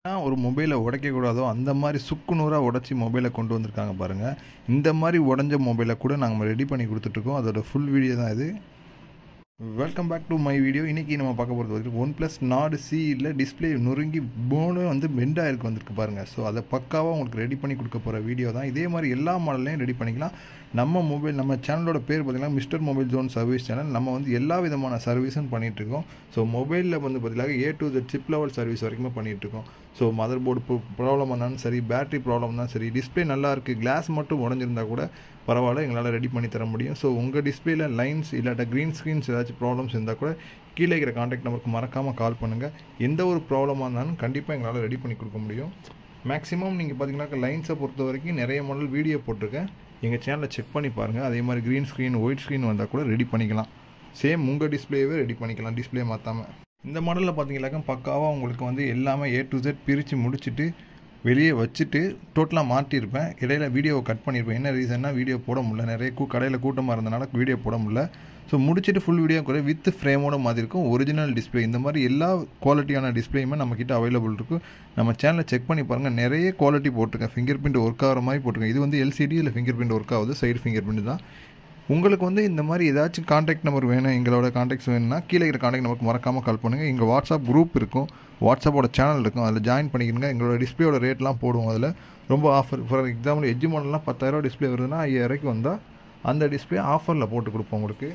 ஒரு மொபைலை உடைக்கக்கூடாதோ அந்த மாதிரி சுக்குநூறாக உடச்சி மொபைலை கொண்டு வந்திருக்காங்க பாருங்கள் இந்த மாதிரி உடஞ்ச மொபைலை கூட நாங்கள் ரெடி பண்ணி கொடுத்துட்ருக்கோம் அதோட ஃபுல் வீடியோ தான் இது welcome back to my video இன்றைக்கி நம்ம பார்க்க போகிறது வந்து ஒன் ப்ளஸ் நாடு சி இல்லை டிஸ்பிளே நொறுங்கி போனு வந்து பெண்டாக இருக்கு வந்திருக்கு பாருங்கள் ஸோ அதை பக்காவாக உங்களுக்கு ரெடி பண்ணி கொடுக்க போகிற வீடியோ தான் இதே மாதிரி எல்லா மாடல்லையும் ரெடி பண்ணிக்கலாம் நம்ம மொபைல் நம்ம சேனலோட பேர் பார்த்திங்கன்னா mister mobile zone service channel நம்ம வந்து எல்லா விதமான சர்வீஸும் பண்ணிகிட்ருக்கோம் ஸோ மொபைலில் வந்து பார்த்திங்கன்னா A to Z chip level service வரைக்குமே பண்ணிகிட்ருக்கோம் ஸோ மதர் போர்டு ப்ராப்ளம் இருந்தாலும் சரி பேட்டரி ப்ராப்ளம் இருந்தாலும் சரி டிஸ்பிளே நல்லா இருக்குது கிளாஸ் மட்டும் உடஞ்சிருந்தா கூட பரவாயில்ல எங்களால் ரெடி பண்ணி தர முடியும் ஸோ உங்கள் டிஸ்பிளேல லைன்ஸ் இல்லாட்ட க்ரீன் ஸ்க்ரீன்ஸ் ஏதாச்சும் ப்ராப்ளம்ஸ் இருந்தால் கூட கீழே இருக்கிற காண்டாக்ட் நம்பருக்கு மறக்காமல் கால் பண்ணுங்கள் எந்த ஒரு ப்ராப்ளமாக இருந்தாலும் கண்டிப்பாக எங்களால் ரெடி பண்ணி கொடுக்க முடியும் மேக்ஸிமம் நீங்கள் பார்த்தீங்கன்னாக்கா லைன்ஸை பொறுத்த வரைக்கும் நிறைய மாடல் வீடியோ போட்டிருக்கேன் எங்கள் சேனலை செக் பண்ணி பாருங்கள் அதே மாதிரி க்ரீன் ஸ்க்ரீன் ஒயிட் ஸ்க்ரீன் வந்தால் கூட ரெடி பண்ணிக்கலாம் சேம் உங்கள் டிஸ்பிளேவே ரெடி பண்ணிக்கலாம் டிஸ்பிளே மாற்றாமல் இந்த மாடலில் பார்த்தீங்கன்னாக்கா பக்காவாக உங்களுக்கு வந்து எல்லாமே ஏ டு Z பிரித்து முடிச்சுட்டு வெளியே வச்சுட்டு டோட்டலாக மாட்டியிருப்பேன் இடையில வீடியோவை கட் பண்ணியிருப்பேன் என்ன ரீசன்னா வீடியோ போட முடியல நிறைய கூ கடையில் கூட்டமாக இருந்தனால வீடியோ போட முடியல ஸோ முடிச்சுட்டு ஃபுல் வீடியோ கூட வித் ஃப்ரேமோட மாதிரி இருக்கும் ஒரிஜினல் டிஸ்பிளே இந்த மாதிரி எல்லா குவாலிட்டியான டிஸ்பிளேயுமே நம்மக்கிட்ட அவைலபிள் இருக்கும் நம்ம சேனலை செக் பண்ணி பாருங்கள் நிறைய குவாலிட்டி போட்டிருக்கேன் ஃபிங்கர் பிரிண்ட் ஒர்க் ஆகிற மாதிரி போட்டிருக்கேன் இது வந்து எல்சிடி இல்லை ஃபிங்கர் பிரிண்ட் ஒர்க் ஆகுது சைடு ஃபிங்கர் பிரிண்ட் தான் உங்களுக்கு வந்து இந்த மாதிரி ஏதாச்சும் காண்டாக்ட் நம்பர் வேணும் எங்களோட காண்டாக்ட்ஸ் வேணும்னா கீழே இருக்கிற காண்டாக்ட் நம்பருக்கு மறக்காமல் கால் பண்ணுங்கள் எங்கள் வாட்ஸ்அப் குரூப் இருக்கும் வாட்ஸ்அப்போட சேனல் இருக்கும் அதில் ஜாயின் பண்ணிக்கிறங்க எங்களோட டிஸ்பிளேயோட ரேட்லாம் போடுவோம் அதில் ரொம்ப ஆஃபர் ஃபார் எக்ஸாம்பிள் எஜ்ஜு மாடல்லாம் பத்தாயிரரூவா டிஸ்பிளே வருதுன்னா ஐயாயிரூவாய்க்கு வந்தால் அந்த டிஸ்பிளே ஆஃபரில் போட்டு கொடுப்போம் உங்களுக்கு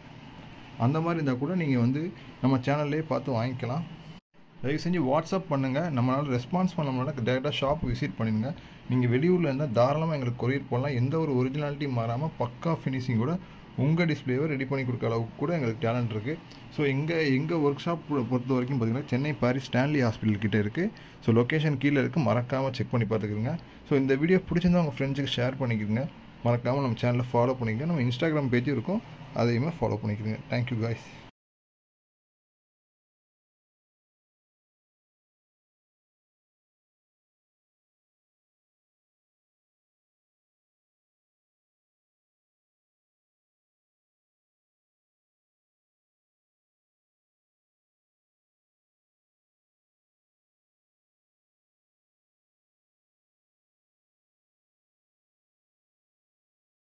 அந்த மாதிரி இருந்தால் கூட நீங்கள் வந்து நம்ம சேனல்லே பார்த்து வாங்கிக்கலாம் தயவு செஞ்சு வாட்ஸ்அப் பண்ணுங்கள் நம்மளால் ரெஸ்பான்ஸ் பண்ண முடியல டேரெக்டாக ஷாப் விசிட் பண்ணிடுங்க நீங்கள் வெளியூரில் இருந்தால் தாராளமாக எங்களுக்கு கொரியர் போடலாம் எந்த ஒரு ஒரிஜினாலிட்டி மாறாமல் பக்கா ஃபினிஷிங்கோட உங்கள் டிஸ்பிளேவை ரெடி பண்ணி கொடுக்க அளவுக்கு கூட எங்களுக்கு டேலண்ட் இருக்குது ஸோ எங்கள் எங்கள் ஒர்க் ஷாப் பொறுத்த வரைக்கும் பார்த்திங்கன்னா சென்னை பாரிஸ் ஸ்டான்லி ஹாஸ்பிட்டல் கிட்டே இருக்குது ஸோ லொக்கேஷன் கீழே இருக்குது மறக்காமல் செக் பண்ணி பார்த்துக்கிறங்க ஸோ இந்த வீடியோ பிடிச்சிருந்தா உங்கள் ஃப்ரெண்ட்ஸுக்கு ஷேர் பண்ணிக்கிறங்க மறக்காமல் நம்ம சேனலை ஃபாலோ பண்ணிக்கங்க நம்ம இன்ஸ்டாகிராம் பேஜும் இருக்கும் அதையுமே ஃபாலோ பண்ணிக்கிறங்க தேங்க்யூ காய்ஸ்